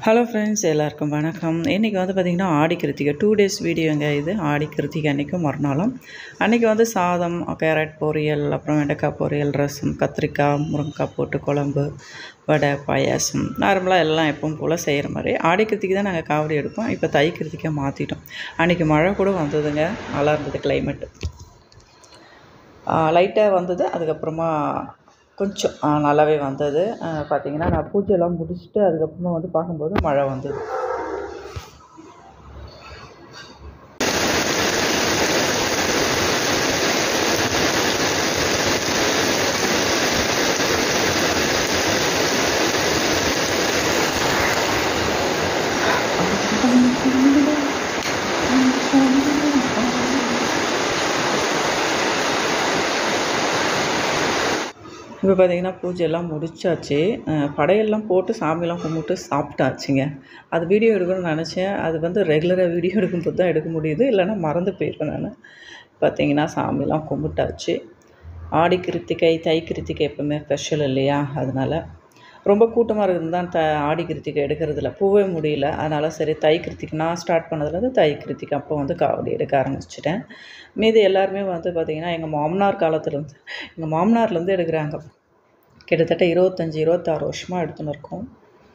hello friends எல்லாருக்கும் வணக்கம் இன்றைக்கி வந்து பார்த்திங்கன்னா ஆடி கிருத்திகை டூ டேஸ் வீடியோங்க இது ஆடி கிருத்திகை அன்றைக்கும் மறுநாளும் அன்றைக்கி வந்து சாதம் கேரட் பொரியல் அப்புறம் வெண்டைக்காய் பொரியல் ரசம் கத்திரிக்காய் முருங்கைக்காய் போட்டு குழம்பு வடை பாயாசம் நார்மலாக எல்லாம் எப்பவும் போல் செய்கிற மாதிரி ஆடி கிருத்திகை தான் நாங்கள் காவடி எடுப்போம் இப்போ தை கிருத்திகை மாற்றிட்டோம் அன்றைக்கி மழை கூட வந்ததுங்க நல்லா இருந்தது கிளைமேட்டு லைட்டாக வந்தது அதுக்கப்புறமா கொஞ்சம் ஆ, நல்லாவே வந்தது பார்த்தீங்கன்னா நான் பூஜைலாம் முடிச்சுட்டு அதுக்கப்புறமா வந்து பார்க்கும்போது மழை வந்தது இப்போ பார்த்தீங்கன்னா பூஜையெல்லாம் முடிச்சாச்சு அஹ் படையெல்லாம் போட்டு சாமியெல்லாம் கும்பிட்டு சாப்பிட்டாச்சுங்க அது வீடியோ எடுக்கணும்னு நினச்சேன் அது வந்து ரெகுலராக வீடியோ எடுக்கும்போது தான் எடுக்க முடியுது இல்லைன்னா மறந்து போயிருப்பேன் நான் பார்த்தீங்கன்னா சாமியெல்லாம் கும்பிட்டாச்சு ஆடி கிருத்திகை தை கிருத்திகை எப்பவுமே ஸ்பெஷல் இல்லையா அதனால் ரொம்ப கூட்டமாக இருக்குது தான் த ஆடி கிருத்திகை எடுக்கிறதுல பூவே முடியல அதனால் சரி தை கிருத்திகை நான் ஸ்டார்ட் பண்ணதுலேருந்து தை கிருத்திகை அப்போ வந்து காவடி எடுக்க ஆரம்பிச்சிட்டேன் மீதி எல்லாருமே வந்து பார்த்திங்கன்னா எங்கள் மாமனார் காலத்துலேருந்து எங்கள் மாமனார்லேருந்து எடுக்கிறாங்க கிட்டத்தட்ட இருபத்தஞ்சி இருபத்தாறு வருஷமாக எடுத்துன்னு இருக்கோம்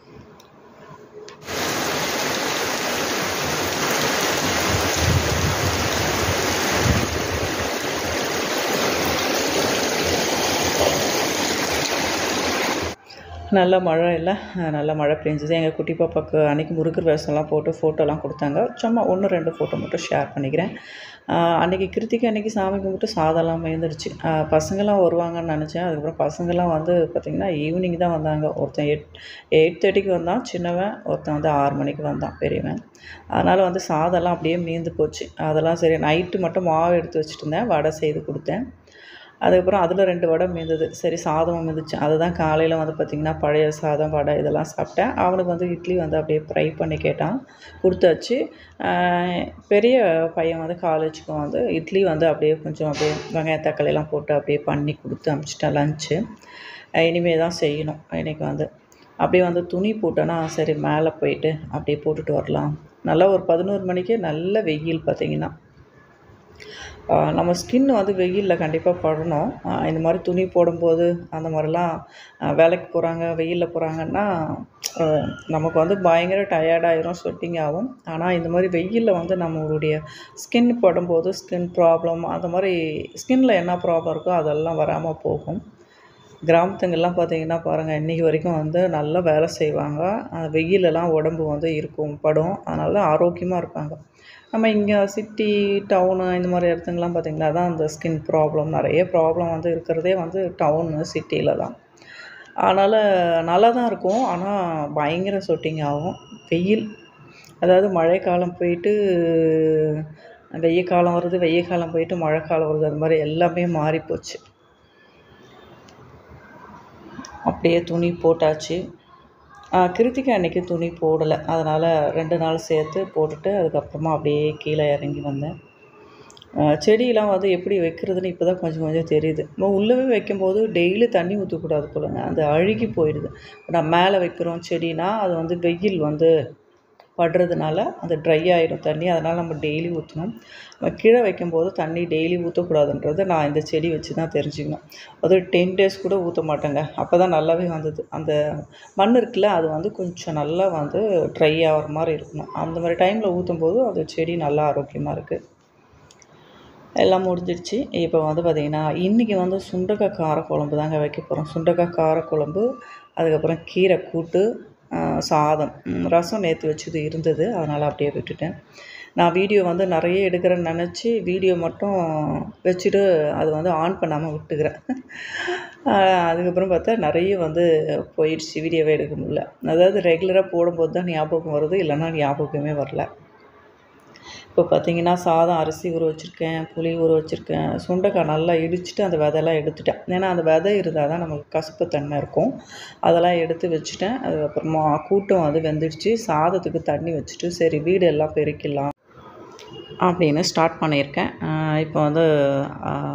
நல்ல மழை இல்லை அஹ் நல்ல மழை பெஞ்சுது எங்கள் குட்டி பாப்பாவுக்கு அன்றைக்கி முறுக்கு வேஷம்லாம் போட்டு ஃபோட்டோலாம் கொடுத்தாங்க சும்மா ஒன்று ரெண்டு ஃபோட்டோ மட்டும் ஷேர் பண்ணிக்கிறேன் அஹ் அன்றைக்கி கிருத்திகை அன்றைக்கி சாமி கும்பிட்டு சாதம்லாம் மேய்ந்துருச்சு அஹ் பசங்களாம் வருவாங்கன்னு நினச்சேன் அதுக்கப்புறம் பசங்களாம் வந்து பார்த்திங்கன்னா ஈவினிங் தான் வந்தாங்க ஒருத்தன் எயிட் எயிட் தேர்ட்டிக்கு வந்தான் சின்னவன் ஒருத்தன் வந்து ஆறு மணிக்கு வந்தான் பெரியவன் அதனால் வந்து சாதம்லாம் அப்படியே மீந்து போச்சு அதெல்லாம் சரி நைட்டு மட்டும் மாவு எடுத்து வச்சுட்டு இருந்தேன் வடை செய்து கொடுத்தேன் அதுக்கப்புறம் அதில் ரெண்டு வடை மீந்தது சரி சாதமும் மீந்துச்சு அதுதான் காலையில் வந்து பார்த்திங்கன்னா பழைய சாதம் வடை இதெல்லாம் சாப்பிட்டேன் அவனுக்கு வந்து இட்லி வந்து அப்படியே ஃப்ரை பண்ணி கேட்டான் கொடுத்தாச்சு ஆஹ் பெரிய பையன் வந்து காலேஜுக்கு வந்து இட்லி வந்து அப்படியே கொஞ்சம் அப்படியே வெங்காய தக்காளி எல்லாம் போட்டு அப்படியே பண்ணி கொடுத்து அனுப்பிச்சிட்டேன் லஞ்சு இனிமேல் தான் செய்யணும் இன்றைக்கி வந்து அப்படியே வந்து துணி போட்டேன்னா சரி மேலே போயிட்டு அப்படியே போட்டுட்டு வரலாம் நல்லா ஒரு பதினோரு மணிக்கே நல்ல வெயில் பார்த்தீங்கன்னா ஆஹ் நம்ம ஸ்கின் வந்து வெயிலில் கண்டிப்பாக படணும் ஆஹ் இந்த மாதிரி துணி போடும்போது அந்த மாதிரிலாம் ஆஹ் வேலைக்கு போகிறாங்க வெயிலில் போகிறாங்கன்னா ஆஹ் நமக்கு வந்து பயங்கர டயர்டாயிரும் ஸ்வெட்டிங் ஆகும் ஆனால் இந்த மாதிரி வெயிலில் வந்து நம்மளுடைய ஸ்கின் படும்போது ஸ்கின் ப்ராப்ளம் அந்த மாதிரி ஸ்கின்னில் என்ன ப்ராப்ளம் இருக்கோ அதெல்லாம் வராமல் போகும் கிராமத்துங்கெல்லாம் பார்த்தீங்கன்னா பாருங்கள் இன்றைக்கி வரைக்கும் வந்து நல்லா வேலை செய்வாங்க அந்த வெயிலெல்லாம் உடம்பு வந்து இருக்கும் படும் அதனால தான் ஆரோக்கியமாக இருப்பாங்க நம்ம இங்கே சிட்டி டவுனு இந்த மாதிரி இடத்துங்கலாம் பார்த்திங்கன்னா தான் அந்த ஸ்கின் ப்ராப்ளம் நிறைய ப்ராப்ளம் வந்து இருக்கிறதே வந்து டவுனு சிட்டியில் தான் அதனால் நல்லா தான் இருக்கும் ஆனால் பயங்கர சொட்டிங் ஆகும் வெயில் அதாவது மழைக்காலம் போயிட்டு வெய்ய காலம் வருது வெய்ய காலம் போயிட்டு மழை காலம் வருது அது மாதிரி எல்லாமே மாறி போச்சு அப்படியே துணி போட்டாச்சு ஆஹ் கிருத்திகை அன்னைக்கு துணி போடலை அதனால் ரெண்டு நாள் சேர்த்து போட்டுட்டு அதுக்கப்புறமா அப்படியே கீழே இறங்கி வந்தேன் ஆஹ் செடியெல்லாம் வந்து எப்படி வைக்கிறதுன்னு இப்போ தான் கொஞ்சம் கொஞ்சம் தெரியுது நம்ம உள்ளவே வைக்கும்போது டெய்லி தண்ணி ஊற்றக்கூடாது போலங்க அது அழுகி போயிடுது நம்ம மேலே வைக்கிறோம் செடினா அது வந்து வெயில் வந்து படுறதுனால அது ட்ரை ஆகிடும் தண்ணி அதனால் நம்ம டெய்லி ஊற்றணும் நம்ம கீழே வைக்கும்போது தண்ணி டெய்லி ஊற்றக்கூடாதுன்றது நான் இந்த செடி வச்சு தான் தெரிஞ்சுக்கணும் அது டென் டேஸ் கூட ஊற்ற மாட்டேங்க அப்போ தான் நல்லாவே வந்தது அந்த மண் இருக்குல்ல அது வந்து கொஞ்சம் நல்லா வந்து ட்ரை ஆகிற மாதிரி இருக்கணும் அந்த மாதிரி டைமில் ஊற்றும் போது அது செடி நல்லா ஆரோக்கியமாக இருக்குது எல்லாம் முடிஞ்சிடுச்சு இப்போ வந்து பார்த்திங்கன்னா இன்றைக்கி வந்து சுண்டக்காய் காரக்குழம்பு தாங்க வைக்க போகிறோம் சுண்டக்காய் காரக்குழம்பு அதுக்கப்புறம் கீரை கூட்டு ஆஹ் சாதம் ம், ரசம் நேற்று வச்சது இருந்தது அதனால் அப்படியே விட்டுட்டேன் நான் வீடியோ வந்து நிறைய எடுக்கிறேன்னு நினச்சி வீடியோ மட்டும் வச்சுட்டு அது வந்து ஆன் பண்ணாமல் விட்டுக்கிறேன் ஆஹ் அதுக்கப்புறம் பார்த்தா நிறைய வந்து போயிடுச்சு வீடியோவே எடுக்க முடியல அதாவது ரெகுலராக போடும்போது தான் ஞாபகம் வருது இல்லைன்னா ஞாபகமே வரல இப்போ பார்த்தீங்கன்னா சாதம் அரிசி ஊற வச்சுருக்கேன் புளி ஊற வச்சுருக்கேன் சுண்டைக்காய் நல்லா இடிச்சிட்டு அந்த விதையெல்லாம் எடுத்துட்டேன் ஏன்னா அந்த விதை இருந்தால் தான் நமக்கு கசப்பு தன்மை இருக்கும் அதெல்லாம் எடுத்து வச்சுட்டேன் அதுக்கப்புறமா கூட்டம் அது வெந்துடுச்சு சாதத்துக்கு தண்ணி வச்சுட்டு சரி வீடு எல்லாம் பெருக்கிடலாம் அப்படின்னு ஸ்டார்ட் பண்ணியிருக்கேன் ஆஹ் இப்போ வந்து ஆஹ்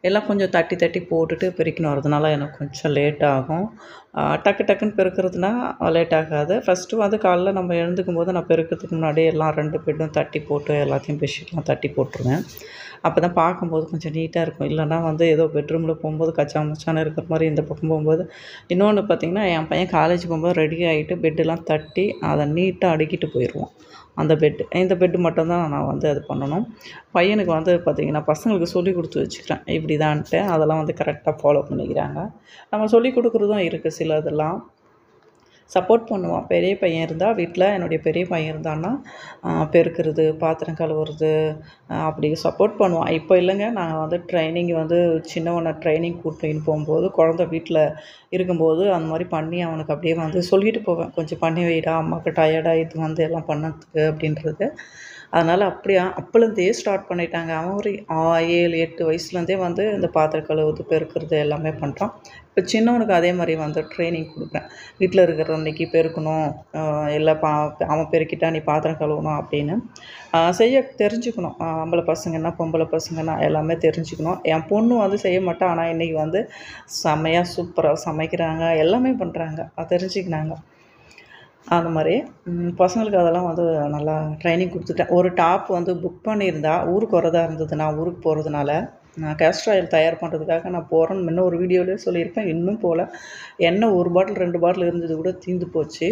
எல்லாம் கொஞ்சம் தட்டி தட்டி போட்டுட்டு பெருக்கின்னு வரதுனால எனக்கு கொஞ்சம் லேட் ஆகும் டக்கு டக்குன்னு பெருக்கிறதுனா லேட் ஆகாது ஃபஸ்ட்டு வந்து காலைல நம்ம எழுந்துக்கும் போது நான் பெருக்கிறதுக்கு முன்னாடி எல்லாம் ரெண்டு பெட்டும் தட்டி போட்டு எல்லாத்தையும் பெட்ஷீட்லாம் தட்டி போட்டுருவேன் அப்போ தான் பார்க்கும்போது கொஞ்சம் நீட்டாக இருக்கும் இல்லைன்னா வந்து ஏதோ பெட்ரூமில் போகும்போது கச்சா முச்சான்னு இருக்கிற மாதிரி இந்த பக்கம் போகும்போது இன்னொன்று பார்த்திங்கன்னா என் பையன் காலேஜ் போகும்போது ரெடி ஆகிட்டு பெட்டெல்லாம் தட்டி அதை நீட்டாக அடுக்கிட்டு போயிடுவான் அந்த பெட்டு இந்த பெட்டு மட்டும்தான் நான் வந்து அது பண்ணணும் பையனுக்கு வந்து பார்த்திங்கன்னா பசங்களுக்கு சொல்லி கொடுத்து வச்சுக்கிறேன் இப்படி தான்ட்டு அதெல்லாம் வந்து கரெக்டாக ஃபாலோ பண்ணிக்கிறாங்க நம்ம சொல்லி கொடுக்குறதும் இருக்குது சில இதெல்லாம் சப்போர்ட் பண்ணுவான் பெரிய பையன் இருந்தால் வீட்டில் என்னுடைய பெரிய பையன் இருந்தான்னா பெருக்கிறது பாத்திரம் கழுவுறது அப்படி சப்போர்ட் பண்ணுவான் இப்போ இல்லைங்க நான் வந்து ட்ரைனிங் வந்து சின்னவனை ட்ரைனிங் கூட்டின்னு போகும்போது குழந்த வீட்டில் இருக்கும்போது அந்த மாதிரி பண்ணி அவனுக்கு அப்படியே வந்து சொல்லிட்டு போவேன் கொஞ்சம் பண்ணி வைடா அம்மாவுக்கு டயர்டாக இது வந்து எல்லாம் பண்ணதுக்கு அப்படின்றது அதனால் அப்படியே அப்போலேருந்தே ஸ்டார்ட் பண்ணிட்டாங்க அவன் ஒரு ஏழு எட்டு வயசுலேருந்தே வந்து இந்த பாத்திரம் கழுவுறது பெருக்கிறது எல்லாமே பண்ணுறான் இப்போ சின்னவனுக்கு அதே மாதிரி வந்து ட்ரைனிங் கொடுப்பேன் வீட்டில் இருக்கிற அன்றைக்கி பெருக்கணும் இல்லை பா அவன் பெருக்கிட்டா நீ பாத்திரம் கழுவணும் அப்படின்னு செய்ய தெரிஞ்சுக்கணும் ஆம்பளை பசங்கன்னா பொம்பளை பசங்கன்னா எல்லாமே தெரிஞ்சுக்கணும் என் பொண்ணு வந்து செய்ய மாட்டான் ஆனால் இன்றைக்கி வந்து செம்மையாக சூப்பராக சமைக்கிறாங்க எல்லாமே பண்ணுறாங்க தெரிஞ்சுக்கினாங்க அந்த மாதிரி பசங்களுக்கு அதெல்லாம் வந்து நல்லா ட்ரைனிங் கொடுத்துட்டேன் ஒரு டாப் வந்து புக் பண்ணியிருந்தா ஊருக்கு வரதா இருந்தது நான் ஊருக்கு போகிறதுனால நான் கேஸ்டர் ஆயில் தயார் பண்ணுறதுக்காக நான் போகிறேன்னு முன்ன ஒரு வீடியோலேயே சொல்லியிருப்பேன் இன்னும் போகல எண்ணெய் ஒரு பாட்டில் ரெண்டு பாட்டில் இருந்தது கூட தீர்ந்து போச்சு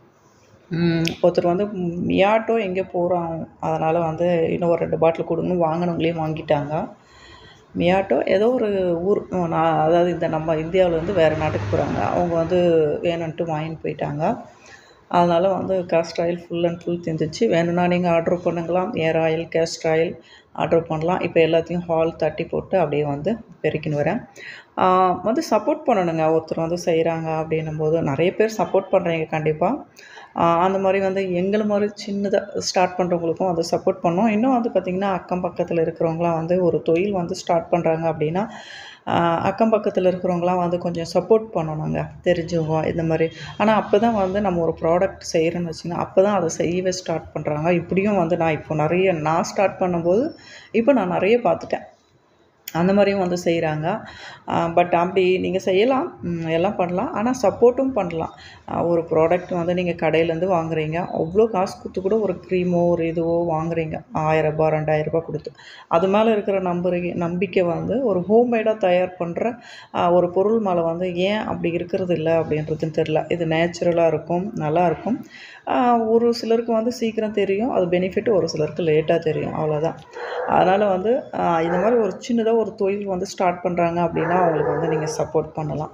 ஒருத்தர் வந்து மியாட்டோ எங்கே போகிறான் அதனால் வந்து இன்னும் ஒரு ரெண்டு பாட்டில் கொடுங்கன்னு வாங்கினவங்களே வாங்கிட்டாங்க மியாட்டோ ஏதோ ஒரு ஊர் நான் அதாவது இந்த நம்ம இந்தியாவிலேருந்து வேறு நாட்டுக்கு போகிறாங்க அவங்க வந்து வேணுன்ட்டு வாங்கிட்டு போயிட்டாங்க அதனால் வந்து castor oil full and full தீர்ந்துச்சு வேணும்னா நீங்கள் ஆர்டர் பண்ணுங்களாம் hair oil castor oil order பண்ணலாம் இப்போ எல்லாத்தையும் ஹால் தட்டி போட்டு அப்படியே வந்து பெருக்கின்னு வரேன் வந்து சப்போர்ட் பண்ணணுங்க ஒருத்தர் வந்து செய்கிறாங்க அப்படின்னும் போது நிறைய பேர் சப்போர்ட் பண்ணுறீங்க கண்டிப்பாக அந்த மாதிரி வந்து எங்களை மாதிரி சின்னதாக ஸ்டார்ட் பண்ணுறவங்களுக்கும் வந்து சப்போர்ட் பண்ணோம் இன்னும் வந்து பார்த்திங்கன்னா அக்கம் பக்கத்தில் இருக்கிறவங்களாம் வந்து ஒரு தொழில் வந்து ஸ்டார்ட் பண்ணுறாங்க அப்படின்னா அக்கம் பக்கத்தில் இருக்கிறவங்களாம் வந்து கொஞ்சம் சப்போர்ட் பண்ணணுங்க தெரிஞ்சவங்க இந்த மாதிரி ஆனால் அப்போ தான் வந்து நம்ம ஒரு ப்ராடக்ட் செய்கிறோன்னு வச்சுங்க அப்போ தான் அதை செய்யவே ஸ்டார்ட் பண்ணுறாங்க இப்படியும் வந்து நான் இப்போ நிறைய நான் ஸ்டார்ட் பண்ணும்போது இப்போ நான் நிறைய பார்த்துட்டேன் அந்த மாதிரியும் வந்து செய்கிறாங்க பட் அப்படி நீங்கள் செய்யலாம் எல்லாம் பண்ணலாம் ஆனால் சப்போர்ட்டும் பண்ணலாம் ஒரு ப்ராடக்ட் வந்து நீங்கள் கடையிலேருந்து வாங்குறீங்க அவ்வளோ காசு கொடுத்து கூட ஒரு க்ரீமோ ஒரு இதுவோ வாங்குறீங்க ஆயிரரூபா ரெண்டாயிரரூபா கொடுத்து அது மேலே இருக்கிற நம்புறி நம்பிக்கை வந்து ஒரு ஹோம்மேடாக தயார் பண்ணுற ஒரு பொருள் மேலே வந்து ஏன் அப்படி இருக்கிறது இல்லை அப்படின்றதுன்னு தெரில இது நேச்சுரலாக இருக்கும் நல்லாயிருக்கும் ஒரு சிலருக்கு வந்து சீக்கிரம் தெரியும் அது பெனிஃபிட் ஒரு சிலருக்கு லேட்டாக தெரியும் அவ்வளோதான் அதனால் வந்து இந்த மாதிரி ஒரு சின்னதாக ஒரு தொழில் வந்து ஸ்டார்ட் பண்ணுறாங்க அப்படின்னா அவங்களுக்கு வந்து நீங்கள் சப்போர்ட் பண்ணலாம்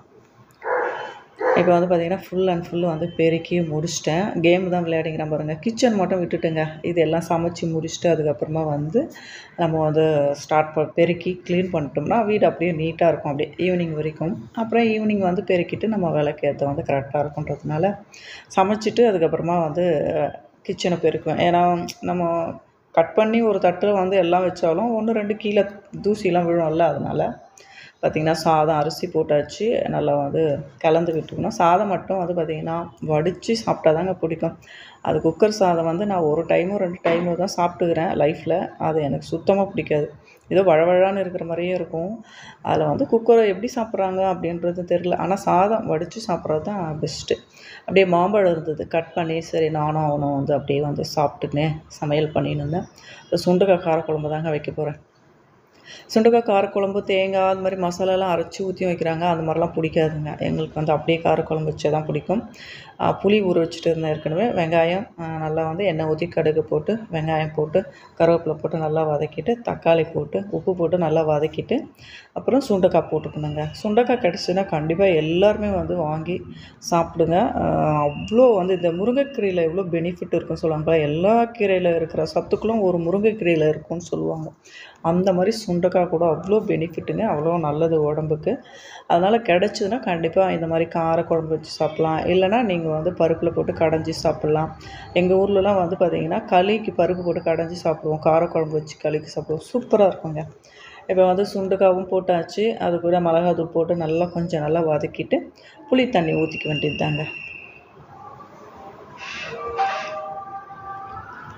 இப்போ வந்து பார்த்திங்கன்னா ஃபுல் அண்ட் ஃபுல்லு வந்து பெருக்கி முடிச்சிட்டேன் கேம் தான் விளையாடிங்கிறேன் பாருங்கள் கிச்சன் மட்டும் விட்டுட்டுங்க இது எல்லாம் சமைச்சு முடிச்சுட்டு அதுக்கப்புறமா வந்து நம்ம வந்து ஸ்டார்ட் ப பெருக்கி க்ளீன் பண்ணிட்டோம்னா வீடு அப்படியே நீட்டாக இருக்கும் அப்படியே ஈவினிங் வரைக்கும் அப்புறம் ஈவினிங் வந்து பெருக்கிட்டு நம்ம விளக்கேற்ற வந்து கரெக்டாக இருக்குன்றதுனால சமைச்சிட்டு அதுக்கப்புறமா வந்து கிச்சனை பெருக்குவேன் ஏன்னா நம்ம கட் பண்ணி ஒரு தட்டில் வந்து எல்லாம் வச்சாலும் ஒன்று ரெண்டு கீழே தூசிலாம் விழும்ல அதனால் பார்த்திங்கன்னா சாதம் அரிசி போட்டாச்சு நல்லா வந்து கலந்து விட்டுக்கணும் சாதம் மட்டும் வந்து பார்த்திங்கன்னா வடித்து சாப்பிட்டா தாங்க பிடிக்கும் அது குக்கர் சாதம் வந்து நான் ஒரு டைமோ ரெண்டு டைமோ தான் சாப்பிட்டுக்கிறேன் லைஃப்பில் அது எனக்கு சுத்தமாக பிடிக்காது ஏதோ வழவழான்னு இருக்கிற மாதிரியே இருக்கும் அதில் வந்து குக்கரை எப்படி சாப்பிட்றாங்க அப்படின்றது தெரில ஆனால் சாதம் வடித்து சாப்பிட்றது தான் பெஸ்ட்டு அப்படியே மாம்பழம் இருந்தது கட் பண்ணி சரி நானும் அவனும் வந்து அப்படியே வந்து சாப்பிட்டுக்கினே சமையல் பண்ணின்னு இருந்தேன் இப்போ சுண்டக்காய் காரக்குழம்பு தாங்க வைக்க போகிறேன் சுண்டக்காய் காரக்குழம்பு தேங்காய் அது மாதிரி மசாலாலாம் அரைச்சி ஊற்றி வைக்கிறாங்க அந்த மாதிரிலாம் பிடிக்காதுங்க எங்களுக்கு வந்து அப்படியே காரக்குழம்பு வச்சா தான் பிடிக்கும் புளி ஊற வச்சுட்டு இருந்தேன் ஏற்கனவே வெங்காயம் நல்லா வந்து எண்ணெய் ஊற்றி கடுகு போட்டு வெங்காயம் போட்டு கருவேப்பிலை போட்டு நல்லா வதக்கிட்டு தக்காளி போட்டு உப்பு போட்டு நல்லா வதக்கிட்டு அப்புறம் சுண்டைக்காய் போட்டுக்கணுங்க சுண்டைக்காய் கிடச்சின்னா கண்டிப்பாக எல்லாருமே வந்து வாங்கி சாப்பிடுங்க அவ்வளோ வந்து இந்த முருங்கைக்கீரையில் எவ்வளோ பெனிஃபிட் இருக்குன்னு சொல்லுவாங்க எல்லா கீரையில் இருக்கிற சத்துக்களும் ஒரு முருங்கைக்கீரையில் இருக்கும்னு சொல்லுவாங்க அந்த மாதிரி சுண்டைக்காய் கூட அவ்வளோ பெனிஃபிட்டுங்க அவ்வளோ நல்லது உடம்புக்கு அதனால் கிடச்சிதுன்னா கண்டிப்பாக இந்த மாதிரி காரக்குழம்பு வச்சு சாப்பிட்லாம் இல்லைனா நீங்கள் வந்து பருப்பில் போட்டு கடைஞ்சி சாப்பிட்லாம் எங்கள் ஊர்லலாம் வந்து பார்த்திங்கன்னா களிக்கு பருப்பு போட்டு கடைஞ்சி சாப்பிடுவோம் காரக்குழம்பு வச்சு களிக்கு சாப்பிடுவோம் சூப்பராக இருக்குங்க இப்போ வந்து சுண்டுக்காவும் போட்டாச்சு அது கூட மிளகாத்தூள் போட்டு நல்லா கொஞ்சம் நல்லா வதக்கிட்டு புளி தண்ணி ஊற்றிக்க வேண்டியது தாங்க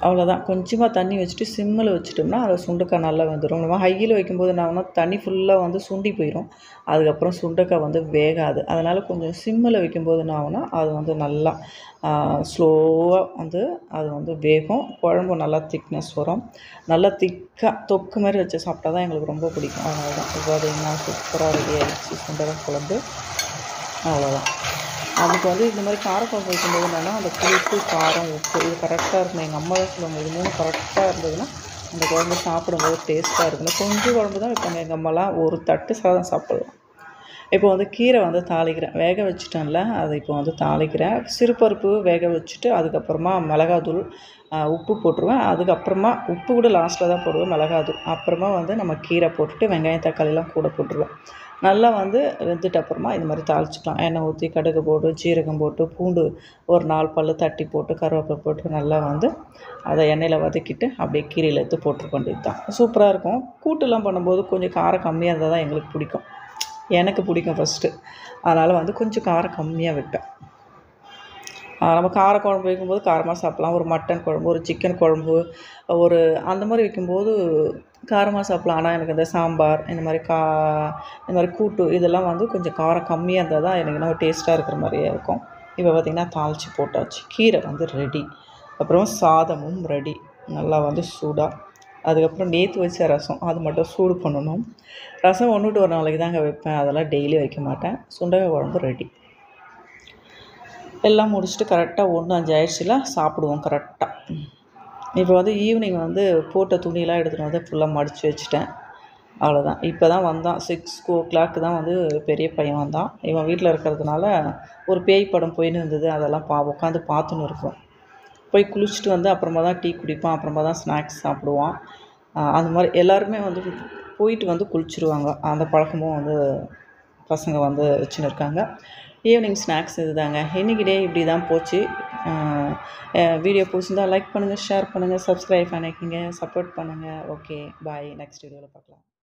அவ்வளோதான் கொஞ்சமாக தண்ணி வச்சுட்டு சிம்மில் வச்சுட்டோம்னா அது சுண்டக்காய் நல்லா வெந்துடும் நம்ம ஹையில் வைக்கும்போது என்ன ஆகும்னா தண்ணி ஃபுல்லாக வந்து சுண்டி போயிடும் அதுக்கப்புறம் சுண்டக்காய் வந்து வேகாது அதனால் கொஞ்சம் சிம்மில் வைக்கும்போது என்ன ஆகும்னா அது வந்து நல்லா ஸ்லோவாக வந்து அது வந்து வேகும் குழம்பு நல்லா திக்னஸ் வரும் நல்லா திக்காக தொக்கு மாதிரி வச்சு சாப்பிட்டா தான் எங்களுக்கு ரொம்ப பிடிக்கும் அதனால தான் இப்போ பார்த்தீங்கன்னா சூப்பராக ரெடி ஆகிடுச்சு சுண்டக்காய் குழம்பு அவ்வளோதான் அதுக்கு வந்து இந்த மாதிரி காரக்குழம்பு வைக்கும்போது என்னென்னா அந்த புளிப்பு காரம் உப்பு இது கரெக்டாக இருக்கணும் எங்கள் அம்மா தான் சொல்லுவாங்க இது மூணு கரெக்டாக இருந்ததுன்னா அந்த குழம்பு சாப்பிடும்போது டேஸ்ட்டாக இருக்கணும் கொஞ்சம் குழம்பு தான் வைப்பாங்க எங்கள் அம்மாலாம் ஒரு தட்டு சாதம் சாப்பிடலாம் இப்போ வந்து கீரை வந்து தாளிக்கிறேன் வேக வச்சுட்டேன்ல அதை இப்போ வந்து தாளிக்கிறேன் சிறுபருப்பு வேக வச்சுட்டு அதுக்கப்புறமா மிளகாத்தூள் உப்பு போட்டுருவேன் அதுக்கப்புறமா உப்பு கூட லாஸ்ட்டில் தான் போடுவேன் மிளகாத்தூள் அப்புறமா வந்து நம்ம கீரை போட்டுட்டு வெங்காயம் தக்காளிலாம் கூட போட்டுருவேன் நல்லா வந்து வெந்துட்ட அப்புறமா இது மாதிரி தாளிச்சிக்கலாம் எண்ணெய் ஊற்றி கடுகு போட்டு ஜீரகம் போட்டு பூண்டு ஒரு நாலு பல் தட்டி போட்டு கருவேப்பிலை போட்டு நல்லா வந்து அதை எண்ணெயில் வதக்கிட்டு அப்படியே கீரையில் எடுத்து போட்டுருக்க வேண்டியது தான் சூப்பராக இருக்கும் கூட்டுலாம் பண்ணும்போது கொஞ்சம் காரம் கம்மியாக இருந்தால் தான் எங்களுக்கு பிடிக்கும் எனக்கு பிடிக்கும் ஃபஸ்ட்டு அதனால் வந்து கொஞ்சம் காரம் கம்மியாக வைப்பேன் நம்ம காரக்குழம்பு வைக்கும்போது காரமாக சாப்பிட்லாம் ஒரு மட்டன் குழம்பு ஒரு சிக்கன் குழம்பு ஒரு அந்த மாதிரி வைக்கும்போது காரமாக சாப்பிட்லாம் ஆனால் எனக்கு இந்த சாம்பார் இந்த மாதிரி கா இந்த மாதிரி கூட்டு இதெல்லாம் வந்து கொஞ்சம் காரம் கம்மியாக இருந்தால் தான் எனக்கு இன்னும் டேஸ்ட்டாக இருக்கிற மாதிரியே இருக்கும் இப்போ பார்த்திங்கன்னா தாளித்து போட்டாச்சு கீரை வந்து ரெடி அப்புறம் சாதமும் ரெடி நல்லா வந்து சூடாக அதுக்கப்புறம் நேற்று வச்ச ரசம் அது மட்டும் சூடு பண்ணணும் ரசம் ஒன்று டு ஒரு நாளைக்கு தாங்க வைப்பேன் அதெல்லாம் டெய்லி வைக்க மாட்டேன் சுண்டக்காய் குழம்பு ரெடி எல்லாம் முடிச்சுட்டு கரெக்டாக ஒன்று அஞ்சு ஆயிடுச்சுல சாப்பிடுவோம் கரெக்டாக இப்போ வந்து ஈவினிங் வந்து போட்ட துணியெலாம் எடுத்துகிட்டு வந்து ஃபுல்லாக மடித்து வச்சுட்டேன் அவ்வளோதான் இப்போ தான் வந்தான் சிக்ஸ் ஓ கிளாக்கு தான் வந்து பெரிய பையன் வந்தான் இவன் வீட்டில் இருக்கிறதுனால ஒரு பேய் படம் போயின்னு இருந்தது அதெல்லாம் பா உட்காந்து பார்த்துன்னு இருக்கோம் போய் குளிச்சுட்டு வந்து அப்புறமா தான் டீ குடிப்பான் அப்புறமா தான் ஸ்நாக்ஸ் சாப்பிடுவான் அந்த மாதிரி எல்லாருமே வந்து போயிட்டு வந்து குளிச்சுருவாங்க அந்த பழக்கமும் வந்து பசங்க வந்து வச்சுன்னு இருக்காங்க ஈவினிங் ஸ்நாக்ஸ் இது தாங்க இன்றைக்கி டே இப்படி தான் போச்சு வீடியோ பிடிச்சிருந்தா லைக் பண்ணுங்கள் ஷேர் பண்ணுங்கள் சப்ஸ்கிரைப் பண்ணிக்கோங்க சப்போர்ட் பண்ணுங்கள் ஓகே பாய் நெக்ஸ்ட் வீடியோவில் பார்க்கலாம்